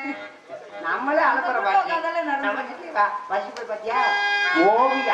நம்மளே அனுப்புற அந்த பாட்டி உட்காந்தாலே நடந்து நமக்கு வா வசி போய் பாத்தியா ஓவியா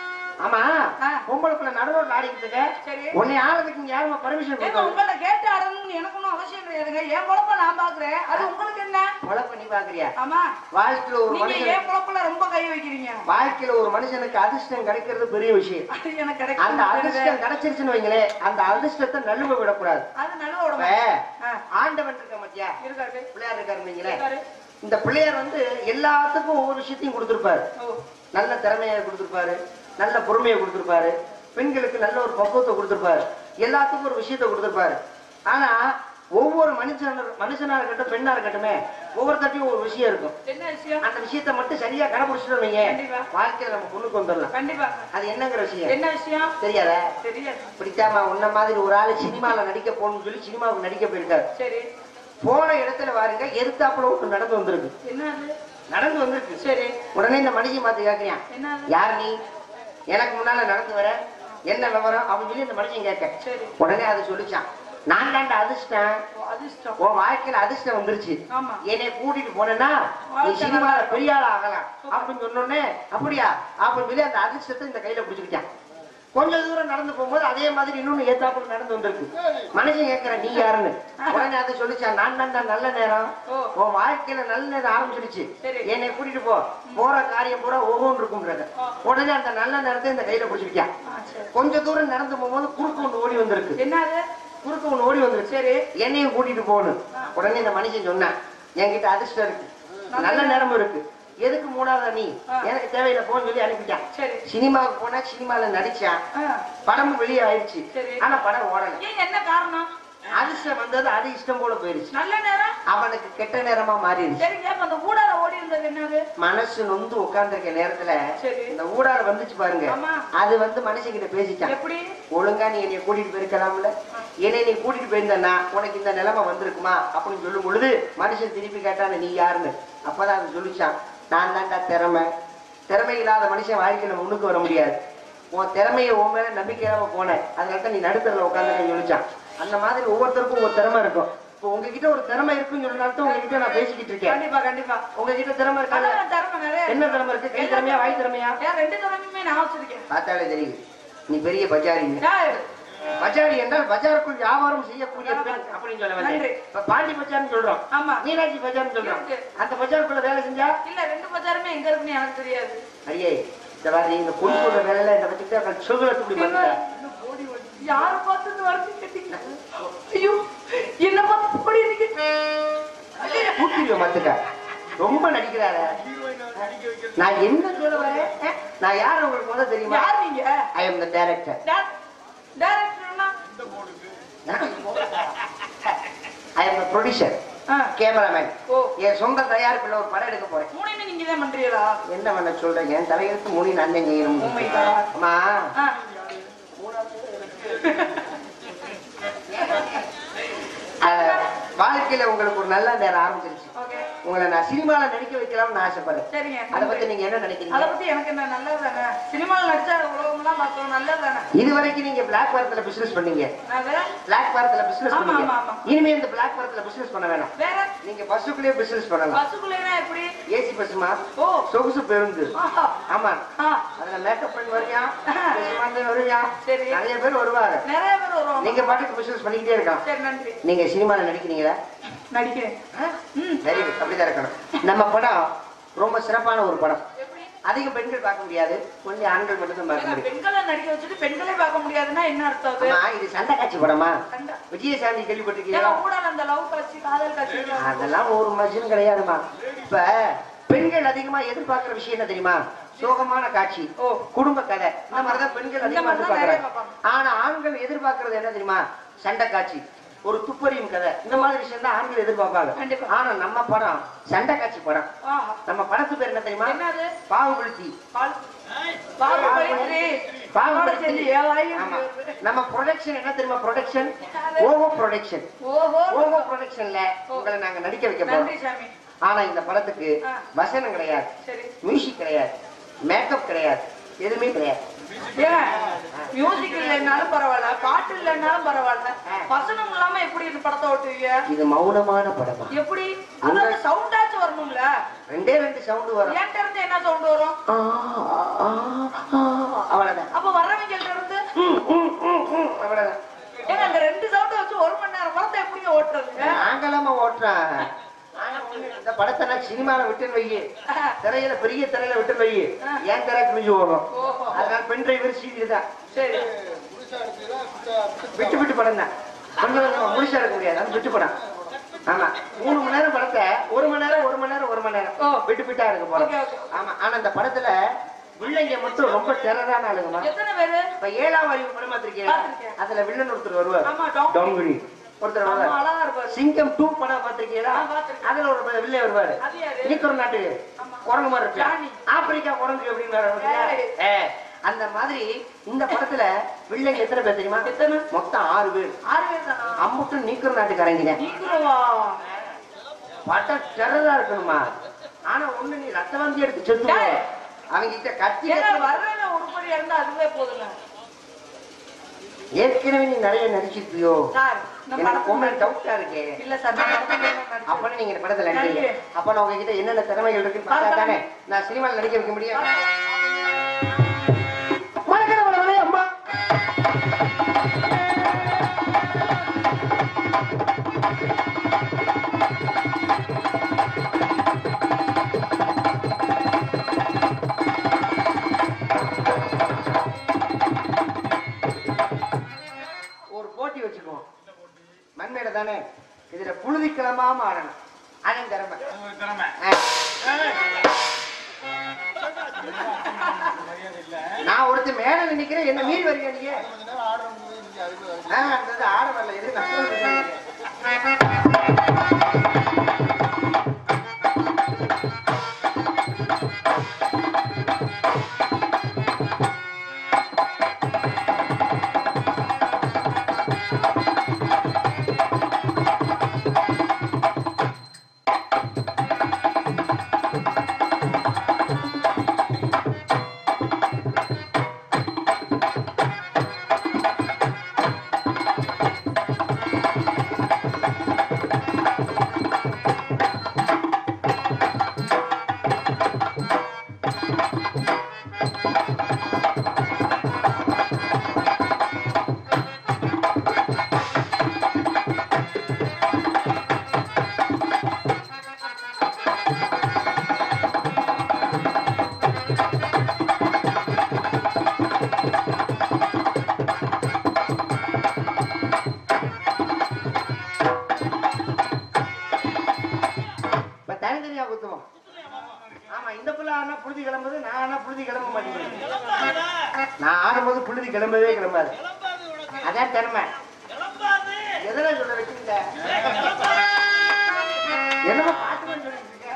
ஆமா ஆ. பொம்பளை பிள்ளை நடுரோட்ல ஆடிக்கிட்டு இருக்க சரி. உன்னை ஆளுக்கு இங்க யாருமா பர்மிஷன் ஏங்க கொடுத்தாங்க உங்களை கேட்டு ஆடணும்னு எனக்கு ஒன்றும் அவசியம் கிடையாதுங்க என் பொழப்ப நான் பாக்குறேன் அது உங்களுக்கு என்ன பொழப்ப நீ பாக்குறியா ஆமா வாழ்க்கையில ஒரு நீங்க மனுஷன் என் பொழப்புல ரொம்ப கை வைக்கிறீங்க வாழ்க்கையில ஒரு மனுஷனுக்கு அதிர்ஷ்டம் கிடைக்கிறது பெரிய விஷயம் அது எனக்கு அந்த கிடைக்கும் அதிர்ஷ்டம் கிடைச்சிருச்சுன்னு வைங்களேன் அந்த அதிர்ஷ்டத்தை நழுவ விடக்கூடாது அது நல்ல உடம்பு இப்ப ஆ, ஆண்டவன் இருக்க மாட்டியா இருக்காரு பிள்ளையார் இருக்காரு வைங்களேன் இருக்காரு இந்த பிள்ளையார் வந்து எல்லாத்துக்கும் ஒவ்வொரு விஷயத்தையும் கொடுத்திருப்பாரு ஓ நல்ல திறமையை கொடுத்திருப்பாரு நல்ல பொறுமையை கொடுத்திருப்பாரு பெண்களுக்கு நல்ல ஒரு பக்குவத்தை கொடுத்திருப்பாரு எல்லாத்துக்கும் ஒரு விஷயத்தை கொடுத்திருப்பாரு ஆனா ஒவ்வொரு மனுஷன் மனுஷனா இருக்கட்டும் பெண்ணா இருக்கட்டுமே ஒவ்வொருத்தட்டையும் ஒரு விஷயம் இருக்கும் என்ன விஷயம் அந்த விஷயத்தை மட்டும் சரியா கடைபிடிச்சிட்டோம் வைங்க கண்டிப்பா. வாழ்க்கையில நம்ம பொண்ணுக்கு வந்துடலாம் கண்டிப்பா அது என்னங்கிற விஷயம் என்ன விஷயம் தெரியாத தெரியாது பிடிக்காம உன்ன மாதிரி ஒரு ஆளு சினிமால நடிக்க போகணும்னு சொல்லி சினிமாவுக்கு நடிக்க போயிருக்காரு சரி போன இடத்துல பாருங்க எதிர்த்தாப்புல ஒன்று நடந்து வந்திருக்கு என்ன அது நடந்து வந்திருக்கு சரி உடனே இந்த மனுஷன் பார்த்து கேட்கறியான் என்ன அது யார் நீ எனக்கு முன்னால நடந்து வர என்ன விவரம் அப்படின்னு சொல்லி இந்த மனுஷன் கேட்க சரி உடனே அது சொல்லிச்சான் நான் தாண்டா அதிர்ஷ்டம் ஓ, அதிர்ஷ்டம் உன் வாழ்க்கையில அதிர்ஷ்டம் வந்துருச்சு ஆமா என்னை கூட்டிட்டு போனேன்னா நீ வாழ்க்கை சினிமால நல்லா பெரிய ஆள் ஆகலாம் அப்படின்னு சொன்னோடனே அப்படியா அப்படின்னு சொல்லி அந்த அதிர்ஷ்டத்தை இந்த கையில பிடிச்சுக்கிட்டான் கொஞ்ச தூரம் நடந்து போகும்போது அதே மாதிரி இன்னொன்னு ஏத்தாப்புல நடந்து வந்திருக்கு மனுஷன் கேட்கிற நீ யாருன்னு உடனே அதை சொல்லிச்சான் நான் தான்டா நல்ல நேரம் ஓ. உன் வாழ்க்கையில நல்ல நேரம் ஆரம்பிச்சிடுச்சு சரி. என்னை கூட்டிட்டு போ போற காரியம் பூரா ஒவ்வொன்று இருக்கும்ன்றத உடனே அந்த நல்ல நேரத்தை இந்த கையில பிடிச்சிக்கிட்டான் ஆ, சரி கொஞ்ச தூரம் நடந்து போகும்போது குறுக்கு ஒன்று ஓடி வந்திருக்கு என்ன அது குறுக்கு ஒன்று ஓடி வந்துருச்சு சரி என்னையும் கூட்டிட்டு போகணும் உடனே இந்த மனுஷன் சொன்னான் என்கிட்ட அதிர்ஷ்டம் இருக்கு நல்ல நேரம் இருக்கு எதுக்கு மூணாவது நீ ஆ. எனக்கு தேவையில்லை போன்னு சொல்லி அனுப்பிட்டான் சரி சினிமாவுக்கு போனா சினிமால நடிச்சான் ஆ, படமும் வெளியே ஆயிடுச்சு சரி. ஆனா படம் ஓடல ஏன் என்ன காரணம் அதிர்ஷ்டம் வந்தது அது இஷ்டம் போல போயிருச்சு நல்ல நேரம் அவனுக்கு கெட்ட நேரமா மாறிடுச்சு சரிங்க அப்ப அந்த ஊடால ஓடி இருந்தது என்னது மனசு நொந்து உட்கார்ந்திருக்க நேரத்துல சரி. இந்த ஊடால வந்துச்சு பாருங்க ஆமா. அது வந்து மனுஷங்கிட்ட பேசிச்சான் எப்படி ஒழுங்கா நீ என்னைய கூட்டிட்டு போயிருக்கலாம்ல என்னை நீ கூட்டிட்டு போயிருந்தா உனக்கு இந்த நிலைமை வந்திருக்குமா அப்படின்னு சொல்லும் பொழுது மனுஷன் திருப்பி கேட்டான நீ யாருன்னு அப்பதான் அது சொல்லிச்சான் நான் தான்டா திறமை திறமை இல்லாத மனுஷன் வாழ்க்கையில முன்னுக்கு வர முடியாது உன் திறமையை உன் மேல நம்பிக்கை இல்லாம போனேன் அதனால தான் நீ நடுத்தரில் உட்காந்து சொல்லிச்சான் அந்த மாதிரி ஒவ்வொருத்தருக்கும் ஒரு திறமை இருக்கும் இப்போ உங்ககிட்ட ஒரு திறமை இருக்குன்னு சொன்னாலும் உங்ககிட்ட நான் பேசிக்கிட்டு இருக்கேன் கண்டிப்பா கண்டிப்பா உங்ககிட்ட திறமை இருக்காது அதான் திறமை நிறைய இருக்கு. என்ன திறமை இருக்கு கை திறமையா வாய் திறமையா ஏன் ரெண்டு திறமையுமே நான் வச்சிருக்கேன் பார்த்தாலே தெரியுது நீ பெரிய பஜாரிங்க ஏய், பஜாரி என்றால் பஜாருக்குள் வியாபாரம் செய்யக்கூடிய பெண் அப்படின்னு சொல்ல நன்றி. வந்தேன் இப்ப பாண்டி பஜார்னு சொல்றோம் ஆமா மீனாட்சி பஜார்னு சொல்றோம் இருக்கு. அந்த பஜாருக்குள்ள வேலை செஞ்சா இல்ல ரெண்டு பஜாருமே எங்க இருக்குன்னு எனக்கு தெரியாது அடியே இந்த மாதிரி இந்த பொண்ணு சொல்ற வேலையில இந்த வச்சுக்கிட்டு சுகல துப்பி என்ன? பார்த்துட்டா இந்த போடி ஓடி. யார பார்த்து இந்த வார்த்தை கேட்டீங்க ஐயோ என்ன பார்த்து போடி இருக்கு ஐயோ. கூட்டிடுவேன் மத்துக்க ரொம்ப நடிக்கிறாரு நான் என்ன சொல்ல வரேன் அஹ், நான் யார் உங்களுக்கு முதல்ல தெரியுமா யார் நீங்க ஐ எம் த டைரக்டர் டே- டைரக்டர்னா ஐ எம் த ப்ரொடியூசர் ஆ, கேமராமேன் ஓ என் சொந்த தயாரிப்புல ஒரு படம் எடுக்க போறேன் மூணுமே நீங்க தான் பண்றீங்களா என்ன பண்ண சொல்றீங்க என் தலையெழுத்து மூணு நான் தான் செய்யணும் Oh my God. அம்மா ஆ, அஹ், வாழ்க்கையில உங்களுக்கு ஒரு நல்ல நேரம் ஆரம்பிச்சிருச்சு ஓகே உங்களை நான் சினிமால நடிக்க வைக்கலாம்னு ஆசைப்படுறேன் சரிங்க அதை பத்தி நன்றி. நீங்க என்ன அத நினைக்கிறீங்க பத்தி எனக்கு என்ன நல்லது தானே சினிமாவில் நடிச்சா உலகம்லாம் பார்க்கணும் நல்லது தானே இது வரைக்கும் நீங்க பிளாக் பாரத்துல பிசினஸ் பண்ணீங்க நான் வேற பிளாக் பாரத்துல பிசினஸ் ஆமா, பண்ணீங்க ஆமா, ஆமா. இனிமே இந்த பிளாக் பாரத்துல பிசினஸ் பண்ண வேணாம் வேற நீங்க பஸ்ஸுக்குள்ளேயே பிசினஸ் பண்ணலாம் பஸ்ஸுக்குள்ளேனா எப்படி ஏசி பஸ்மா ஓ சொகுசு பேருந்து ஆஹா ஆமா ஆ அதுல மேக்கப் பண்ணி வருவியா பஸ் வருவியா சரி. நிறைய பேர் வருவாங்க நிறைய பேர் வருவாங்க நீங்க பாட்டுக்கு பிசினஸ் பண்ணிக்கிட்டே இருக்கலாம் சரி நன்றி நீங்க சினிமால நடிக்கிறீங்களா நடிக்கிறேன் ம் சரி அப்படிதான் இருக்கணும் நம்ம படம் ரொம்ப சிறப்பான ஒரு படம் எப்படி அதிக பெண்கள் பார்க்க முடியாது கொஞ்சம் ஆண்கள் மட்டும் தான் பார்க்க ஏங்க, முடியும் பெண்களை நடிக்க வச்சுட்டு பெண்களே பார்க்க முடியாதுன்னா என்ன அர்த்தம் அது ஆமா இது சண்டை காட்சி படமா கண்டா. விஜயசாந்தி ஏங்க, கேள்விப்பட்டிருக்கீங்களா ஊடால அந்த லவ் காட்சி காதல் காட்சி எல்லாம் அதெல்லாம் ஒரு மனுஷன் கிடையாதுமா இப்ப பெண்கள் அதிகமா எதிர்பார்க்கிற விஷயம் என்ன தெரியுமா சோகமான காட்சி ஓ குடும்ப கதை இந்த மாதிரிதான் பெண்கள் இந்த அதிகமா மாதிரிதான் நிறைய எதிர்பார்க்கறாங்க பார்ப்பாங்க. ஆனா ஆண்கள் எதிர்பார்க்கறது என்ன தெரியுமா சண்டை காட்சி ஒரு துப்பறியும் கதை இந்த மாதிரி விஷயம் தான் ஆண்கள் எதிர்பார்ப்பாங்க கண்டிப்பா. ஆனா நம்ம படம் சண்டை காட்சி படம் ஆஹா. நம்ம படத்து பேர் என்ன தெரியுமா என்னது பாகுபலி பால் பாகுபலி பாகுபலி செஞ்சு ஏவாயி ஆமா நம்ம ப்ரொடக்ஷன் என்ன தெரியுமா ப்ரொடக்ஷன் ஓவோ ப்ரொடக்ஷன் ஓஹோ ஓவோ ப்ரொடக்ஷன்ல உங்களை நாங்க நடிக்க வைக்க போறோம் நன்றி சாமி ஆனா இந்த படத்துக்கு ஆ. வசனம் கிடையாது சரி மியூசிக் கிடையாது மேக்கப் கிடையாது எதுவுமே கிடையாது ஏங்க மியூசிக் இல்லைன்னாலும் பரவாயில்ல பாட்டு இல்லைன்னாலும் பரவாயில்ல ஆ. வசனம் இல்லாம எப்படி இந்த படத்தை ஓட்டுவீங்க இது மௌனமான படமா எப்படி அதாவது சவுண்டாச்சும் சவுண்ட் வரும் என்கிட்ட இருந்து என்ன சவுண்ட் வரும் ஆ, ஆ, ஆ, அவ்வளவுதான் அப்ப வர்றவங்க இருந்து ம், ம், ம், ம், அவ்வளவுதான் ஏங்க அந்த ரெண்டு சவுண்ட் வச்சு ஒரு மணி நேரம் படத்தை எப்படிங்க ஓட்டுறது நாங்களாம ஓட்டுறோம் நாங்க ஒண்ணு இந்த படத்தை நான் சினிமால விட்டுன்னு வையி திரையில பெரிய திரையில விட்டுன்னு வையி ஏன் திரை கிழிஞ்சு ஓடும் ஓஹோ. அதனால பென் டிரைவர் சீடி தான் சரி விட்டு விட்டு படம் தான் கொஞ்சம் கொஞ்சம் முழுசா எடுக்க முடியாது அது விட்டு படம் ஆமா மூணு மணி நேரம் படத்தை ஒரு மணி நேரம் ஒரு மணி நேரம் ஒரு மணி நேரம் ஓ. விட்டு விட்டா எடுக்க போறோம் Okay, okay. ஆமா ஆனா இந்த படத்துல வில்லங்க மட்டும் ரொம்ப டெரரான ஆளுங்கம்மா எத்தனை பேரு இப்ப ஏழாம் அறிவு படம் பார்த்திருக்கீங்களா பார்த்திருக்கேன். அதுல வில்லன் ஒருத்தர் வருவார் ஆமா, டவுன் டவுன்குடி ஒருத்தர் அம்மா வருவார் அழகா இருப்பாரு சிங்கம் டூ படம் பார்த்திருக்கீங்களா ஆ, பார்த்திருக்கேன். அதுல ஒரு வில்லை வருவாரு அது யாரு ஈக்குற நாட்டு ஆமா. குரங்கு மாதிரி ஜானி. இருக்கு ஆப்பிரிக்கா குரங்கு அப்படின்னு ஏய். ஏ அந்த மாதிரி இந்த படத்துல வில்லங்க எத்தனை பேர் தெரியுமா எத்தனை? மொத்தம் ஆறு பேர் ஆறு பேர் தானா அம்புட்டும் நீக்கிற நாட்டுக்காரங்க நீக்குறவா படம் டெரரா இருக்கணுமா ஆனா ஒண்ணு நீ ரத்த வாந்தி எடுத்து செத்து டேய். அவங்க கிட்ட கத்தி ஏங்க கத்தி- வர்றவங்க உருப்படியா இருந்தா அதுவே போதுங்க ஏற்கனவே நீ நிறைய நடிச்சிருப்பியோ சார் இந்த எனக்கு உண்மை படத்துல டவுட்டா இருக்கே இல்ல சார் நான் படத்துல நடிச்சேன். அப்ப நீங்க இந்த படத்துல நடிச்சீங்க நடிகை. அப்ப நான் உங்ககிட்ட என்னென்ன திறமைகள் இருக்குன்னு பார்த்தா தானே நான் சினிமாவில் நடிக்க வைக்க முடியும் மறக்கிற உலகளே அம்மா ஒரு போட்டி வச்சுக்குவோம் மண்மேடை தானே இதுல புழுதி கிளம்பாம ஆடணும் அதன் திறமை ஆ. நான் ஒருத்தர் மேல நினைக்கிறேன் என்ன மீறி வரீங்க நீங்க ஆ, அந்த இது ஆட வரல இது நான் சொல்றேன். இப்ப தனித்தனியா குத்துவோம் ஆமா இந்த புள்ள ஆனா புழுதி கிளம்புது நான் ஆனா புழுதி கிளம்ப மாட்டேங்குது நான் ஆடும்போது புழுதி கிளம்பவே கிளம்பாது அதான் திறமை எதுல சொல்ல வச்சுங்க என்னமோ பாட்டு மாதிரி சொல்லிட்டு இருக்க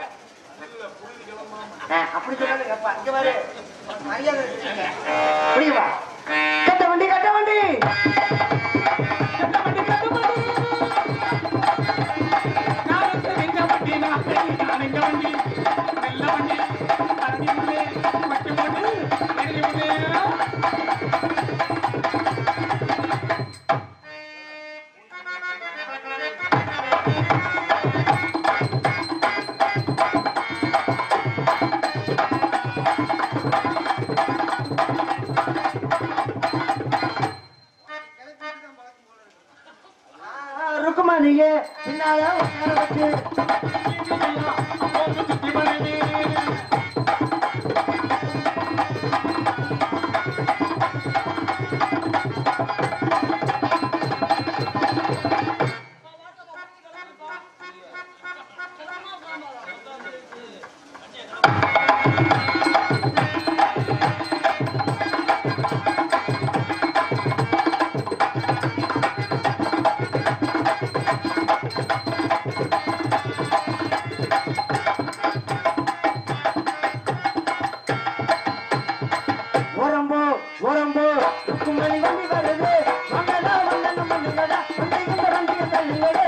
ஆ, அப்படி சொல்லாது அப்பா இங்க பாரு மரியாதை வச்சுருங்க புரியுமா கட்ட வண்டி கட்ட வண்டி ருக்குமணியே பின்னால உட்கார வச்சு ஓரம்போ ஓரம்போ ருக்குமணி வண்டி வருது வந்தடா வந்த நம்ம நில்லடா வந்த இந்த வண்டியை தள்ளுங்கடே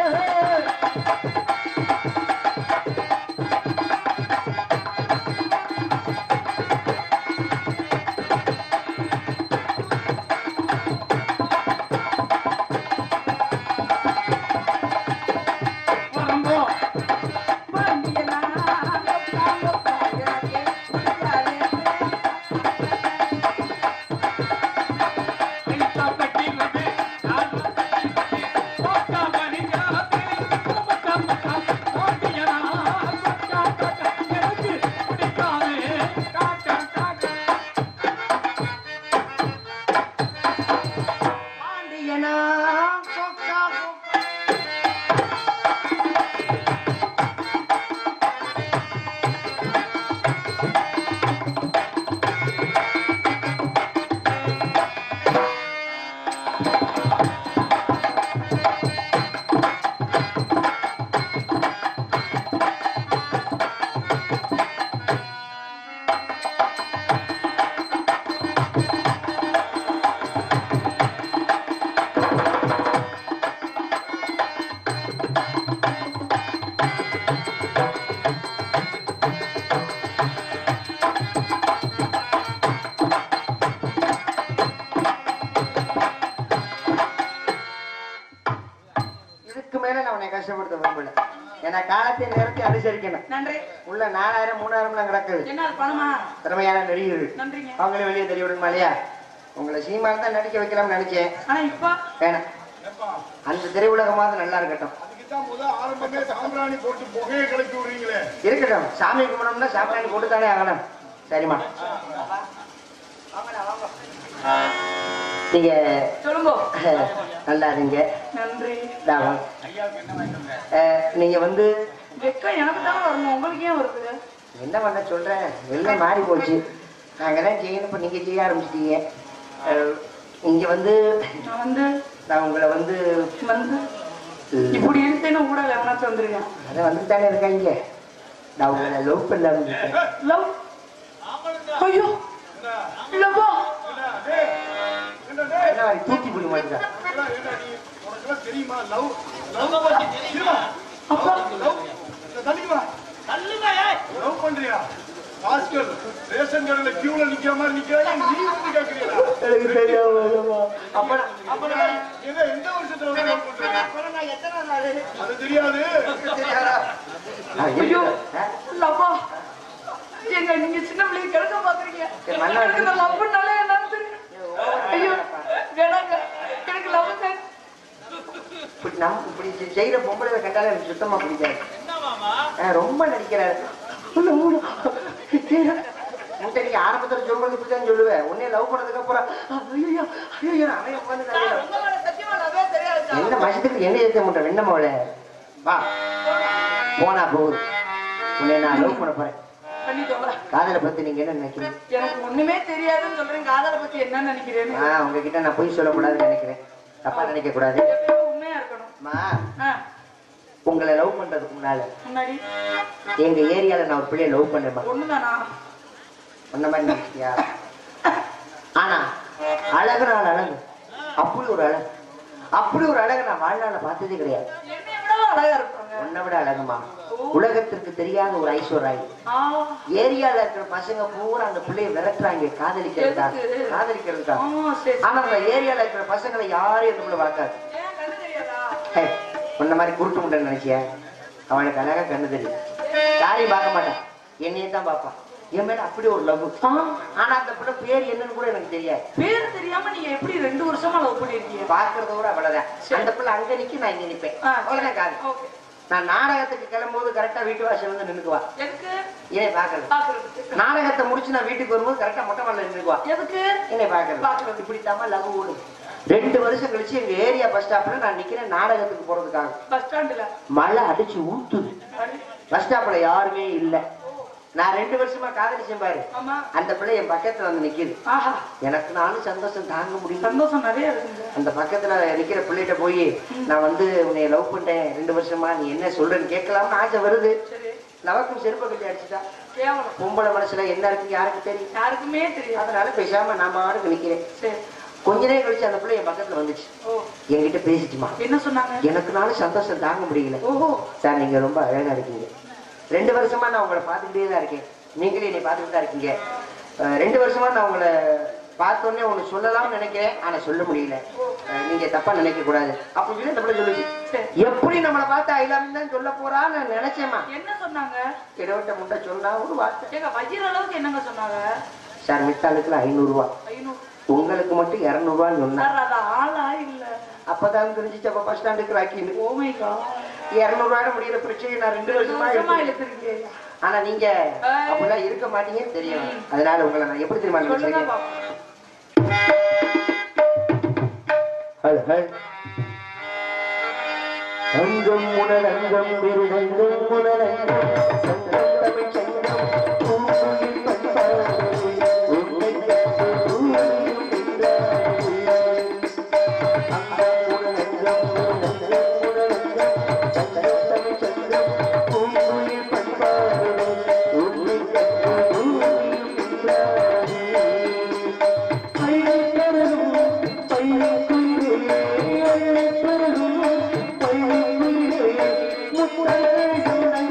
ஏன்னா காலத்தை நேரத்தை அனுசரிக்கணும் நன்றி உள்ள நாலாயிரம் மூணாயிரம்லாம் கிடக்குது என்ன அது பணமா திறமையான நடிகர்கள் நன்றிங்க அவங்களே வெளியே தெரிய விடுங்க இல்லையா உங்களை சீமான் தான் நடிக்க வைக்கலாம்னு நினைச்சேன் ஆனா இப்ப வேணாம் அந்த திரையுலகமாவது நல்லா இருக்கட்டும் அதுக்குதான் முதல் ஆரம்பமே சாம்பிராணி போட்டு புகையை கிளப்பி விடுறீங்களே இருக்கட்டும் சாமி கும்பிடணும்னா சாப்பிடாணி போட்டு தானே ஆகணும் சரிம்மா நீங்க சொல்லுங்க நல்லா இருங்க நன்றி இந்தா வாங்க. அஹ், நீங்க வந்து வெக்கம் எனக்கு தானே வரணும் உங்களுக்கு ஏன் வருது என்ன பண்ண சொல்றேன் வெள்ளை மாறி போச்சு நாங்க தான் செய்யணும் இப்ப நீங்க செய்ய ஆரம்பிச்சிட்டீங்க அஹ், இங்க வந்து நான் வந்து நான் உங்களை வந்து வந்து இப்படி இருந்தேன்னு கூட எவனாச்சும் வந்துருக்கேன் அதை வந்துட்டு தானே இருக்காங்க நான் உங்களை லவ் பண்ண இருக்கேன் லவ் ஐயோ லவ்வா என்ன மாதிரி தூக்கி பிடிக்க மாட்டேங்க உனக்கு தெரியுமா லவ் லவ் அப்பா தள்ளிமா லவ் பண்றியா பாஸ்கர் ரேஷன் கடையில கியூல நிக்கிற மாதிரி நிக்கிறாங்க நீ வந்து கேக்குறீங்களா எனக்கு தெரியாம அப்ப நான்- அப்ப நான் எங்க எந்த வருஷத்துல வந்து love பண்றீங்க? அப்புறம் நான் எத்தனை நாள் அது தெரியாது தெரியாதா நான் ஐயோ இருக்கேன். ஆ? லவ்வா எங்க நீங்க சின்ன பிள்ளைங்க கிடக்க பாக்குறீங்க ஏய், மண்ணா எனக்கு இந்த லவ்னாலே என்னன்னு தெரியும் ஐயோ வேணாங்க எனக்கு லவ் இப்படி நம் இப்படி செ- செய்யற பொம்பளை கண்டாலே எனக்கு சுத்தமா பிடிக்காது ஆ, ரொம்ப நடிக்கிறாரு உள்ள மூடு. உன்கிட்ட நீ ஆரம்பத்துல சொல்றது இப்படிதான் சொல்லுவேன் உன்னை லவ் பண்ணதுக்கு அப்புறம் ஐயோ ஐயோ அவன் உட்காந்து சத்தியமா லவ்வே தெரியாது என்ன மசத்துக்கு என்ன ஏத்த மாட்டேன் என்ன மோள வா போனா போகுது உன்னை நான் லவ் பண்ண போறேன் பண்ணி சொல்றேன் காதலை பத்தி நீங்க என்ன நினைக்கிறீங்க எனக்கு ஒண்ணுமே தெரியாதுன்னு சொல்றேன் காதலை பத்தி என்ன நினைக்கிறேன்னு ஆ உங்ககிட்ட நான் பொய் சொல்லக்கூடாதுன்னு நினைக்கிறேன் தப்பா நினைக்க கூடாது எப்பயும் உண்மையா இருக்கணும் அம்மா ஆ, உங்களை லவ் பண்றதுக்கு முன்னால முன்னாடி எங்க ஏரியால நான் ஒரு பிள்ளைய லவ் பண்ணேன் ஒண்ணுதானா அந்த மாதிரி நினைச்சியா ஆனா அழகுனால அழகு அப்படி ஒரு அழகு அப்படி ஒரு அழகு நான் வாழ்நாள பார்த்ததே கிடையாது என்னை விட அழகா இருப்பாங்க உன்னை விட அழகுமா உலகத்திற்கு தெரியாத ஒரு ஐஸ்வர்யாய் ஆ, ஏரியால இருக்கிற பசங்க பூரா அந்த பிள்ளைய விரட்டுறாங்க காதலிக்கிறதுக்கா எதுக்கு? காதலிக்கிறதுக்கா ஆ, சரி ஆனா அந்த ஏரியால இருக்கிற பசங்களை யாரையும் அந்த பிள்ளை பார்க்காது ஏன் கண்ணு தெரியாதா ஹே, உன்ன மாதிரி குருட்டு முட்டை நினைச்சிய அவளுக்கு அழகா கண்ணு தெரியும் யாரையும் பார்க்க மாட்டான் என்னையே தான் பார்ப்பான் என் மேல அப்படி ஒரு லவ் ஆனா அந்த பிள்ளை பேர் என்னன்னு கூட எனக்கு தெரியாது பேர் தெரியாம நீங்க எப்படி ரெண்டு வருஷமா லவ் பண்ணிருக்கீங்க பாக்குறத விட அவ்வளவுதான் சரி. அந்த பிள்ளை அங்க நிக்கும் நான் இங்க நிப்பேன் ஆ, அவ்வளவுதான் காது ஓகே நான் நாடகத்துக்கு கிளம்பும்போது கரெக்டா வீட்டு வாசல் வந்து நின்னுக்குவா எதுக்கு என்னை பாக்குறது பாக்குறதுக்கு நாடகத்தை முடிச்சு நான் வீட்டுக்கு வரும்போது கரெக்டா மொட்டை மாடல நின்னுக்குவா எதுக்கு என்னை பாக்குறது பாக்குறது. இப்படித்தாம லவ் ஓடும் ரெண்டு வருஷம் கழிச்சு எங்க ஏரியா பஸ் ஸ்டாப்ல நான் நிக்கிறேன் நாடகத்துக்கு போறதுக்காக பஸ் ஸ்டாண்டுல மழை அடிச்சு ஊத்துது பஸ் ஸ்டாப்ல யாருமே இல்ல நான் ரெண்டு வருஷமா காதலிச்சேன் பாரு ஆமா அந்த பிள்ளை என் பக்கத்துல வந்து நிக்குது ஆஹா எனக்கு நானும் சந்தோஷம் தாங்க முடியல சந்தோஷம் நிறைய இருக்குங்க அந்த பக்கத்துல நிக்கிற பிள்ளைகிட்ட போய் நான் வந்து உன்னை லவ் பண்ணிட்டேன் ரெண்டு வருஷமா நீ என்ன சொல்றேன்னு கேட்கலாம்னு ஆசை வருது சரி லவக்கும் செருப்ப கட்டி அடிச்சுட்டா கேவலம் பொம்பளை மனசுல என்ன இருக்கு யாருக்கு தெரியும் யாருக்குமே தெரியாது அதனால பேசாம நான் மாடுக்கு நிக்கிறேன் சரி கொஞ்ச நேரம் கழிச்சு அந்த பிள்ளை என் பக்கத்துல வந்துச்சு ஓ என்கிட்ட பேசிச்சுமா என்ன சொன்னாங்க எனக்கு நானும் சந்தோஷம் தாங்க முடியல ஓஹோ சார் நீங்க ரொம்ப அழகா இருக்கீங்க ரெண்டு வருஷமா நான் உங்களை பார்த்துக்கிட்டே தான் இருக்கேன் நீங்களே என்னை பார்த்துக்கிட்டு தான் இருக்கீங்க அஹ் ரெண்டு வருஷமா நான் உங்களை பார்த்தோன்னே ஒன்று சொல்லலாம்னு நினைக்கிறேன் ஆனா சொல்ல முடியல அஹ் நீங்க தப்பா நினைக்க கூடாது அப்படின்னு சொல்லி அந்த பிள்ளை சொல்லுச்சு சரி எப்படி நம்மளை பார்த்து ஐ லவ் தான் சொல்ல போறான்னு நான் நினைச்சேம்மா என்ன சொன்னாங்க இடவட்ட முண்டை சொன்னா ஒரு வார்த்தை ஏங்க வயிறு அளவுக்கு என்னங்க சொன்னாங்க சார் மித்தாளுக்குல ஐநூறுரூவா ஐநூறு உங்களுக்கு மட்டும் இரநூறுவான்னு சொன்னா சார் அது ஆளா இல்ல அப்பதான் தெரிஞ்சிச்சு அப்ப பஸ் ஸ்டாண்டுக்கு ராக்கின்னு ஓமை காட் இரநூறுவாட முடியிற பிரச்சனை நான் ரெண்டு வருஷமா வருஷமா எடுத்து- இழுத்துருக்கீங்க ஆனா நீங்க அப்படிலாம் இருக்க மாட்டீங்கன்னு தெரியும் அதனால உங்களை நான் எப்படி தெரியுமா சொல்லுங்க நினைச்சிருக்கேன் பாப்போம் ஹல் ஹல் அங்கம் உணர் அங்கம் விருதங்கம் உணர் அங்கம் சங்கம் தமிழ் சங்கம் பூங்குயில் பண்பாடு உன்னை கண்டு தூரியும் நின்றாடு. அங்கம் உணர் அங்கம் உணர் அங்கம் உணர் அங்கம் சங்கம் தமிழ் சங்கம் பூங்குயில் பண்பாடு உன்னை கண்டு தூரியும் நின்றாடு. முத்தங்கள்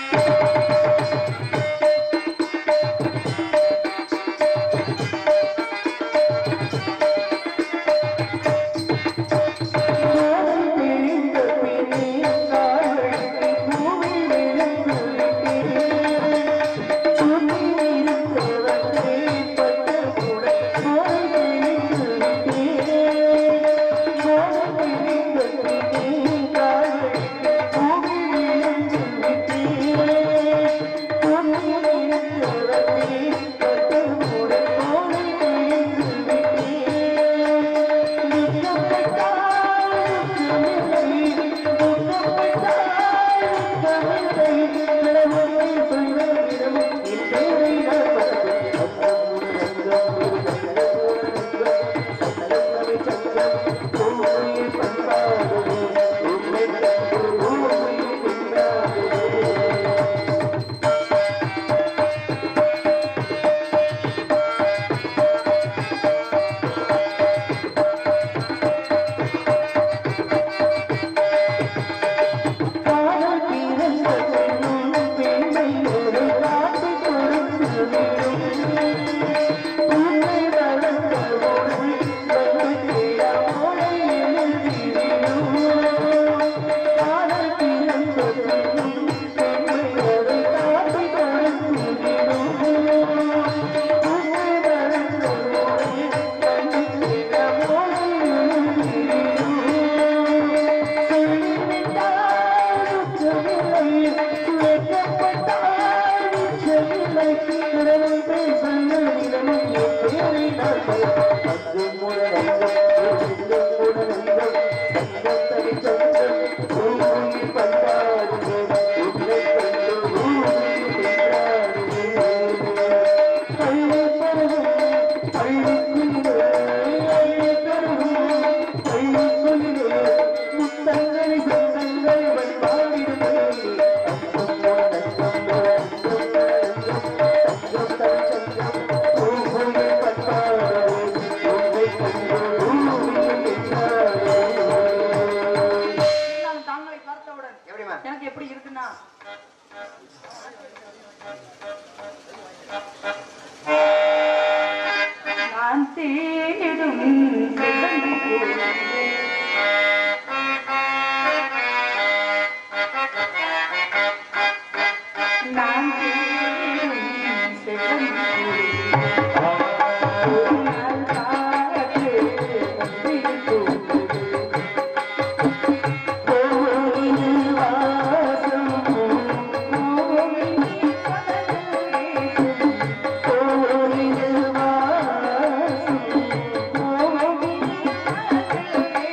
நான் தாங்களை பார்த்தவுடன் எப்படிமா எனக்கு எப்படி இருக்குன்னா நான் தேடும் செவ்வந்தி பூவே. நான் தேடும் செவ்வந்தி பூவே. ஒரு நாள் காற்று ஒன்றில் தூங்குது. ஆ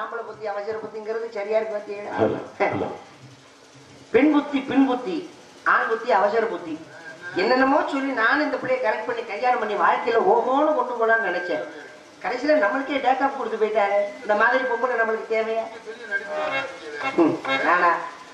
ஆம்பளை புத்தி அவசர புத்திங்கிறது சரியா இருக்கு அல்ல, பார்த்தீங்களா அல்ல. பெண் புத்தி பின் புத்தி ஆண் புத்தி அவசர புத்தி என்னென்னமோ சொல்லி நானும் இந்த பிள்ளைய கரெக்ட் பண்ணி கல்யாணம் பண்ணி வாழ்க்கையில ஓஹோன்னு கொண்டு போலான்னு நினைச்சேன் கடைசியில நம்மளுக்கே டேக்கப் கொடுத்து போயிட்டாரு இந்த மாதிரி பொம்பளை நம்மளுக்கு தேவையா ம், நானா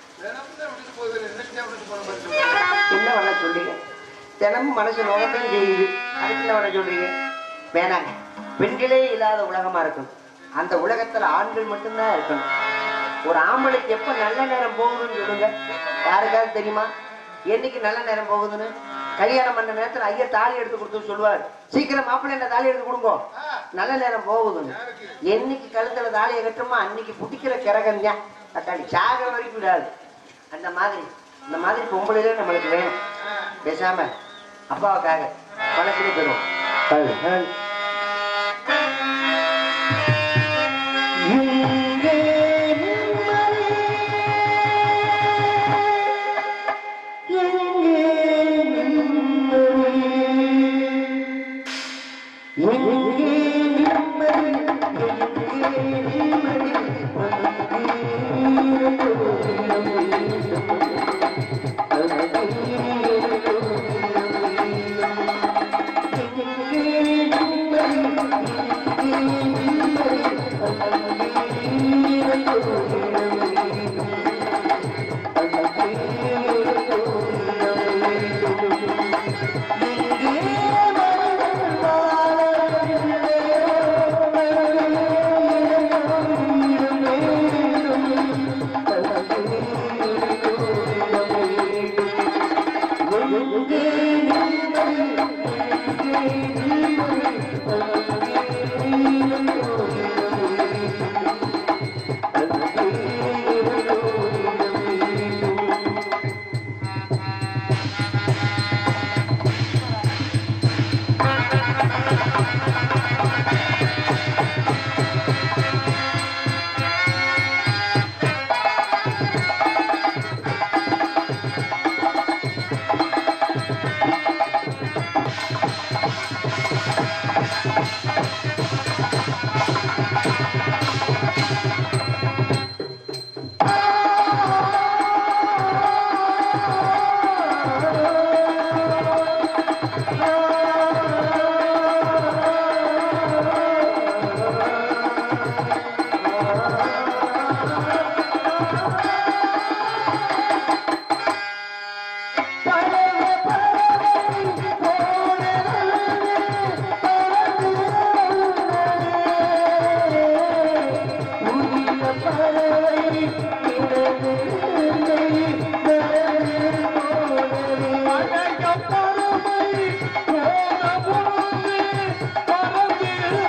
என்ன பண்ண சொல்றீங்க தினமும் மனசு நோகத்தையும் செய்யுது அதுக்கு என்ன பண்ண சொல்றீங்க வேணாங்க பெண்களே இல்லாத உலகமா இருக்கும் அந்த உலகத்துல ஆண்கள் மட்டும்தான் இருக்கணும் ஒரு ஆம்பளைக்கு எப்ப நல்ல நேரம் போகுதுன்னு சொல்லுங்க யாருக்காவது தெரியுமா என்னைக்கு நல்ல நேரம் போகுதுன்னு கல்யாணம் பண்ண நேரத்துல ஐயா தாலி எடுத்து கொடுத்து சொல்லுவார் சீக்கிரம் மாப்பிள்ளை என்ன தாலி எடுத்து கொடுங்க நல்ல நேரம் போகுதுன்னு என்னைக்கு கழுத்துல தாலியை கட்டுமோ அன்னைக்கு புடிக்கிற கிரகம் தான் தக்காளி சாகிற வரைக்கும் விடாது அந்த மாதிரி இந்த மாதிரி பொம்பளையில நம்மளுக்கு வேணும் பேசாம அப்பாவுக்காக பணத்திலே பெறுவோம்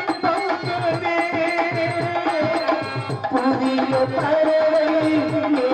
புதிய பறவை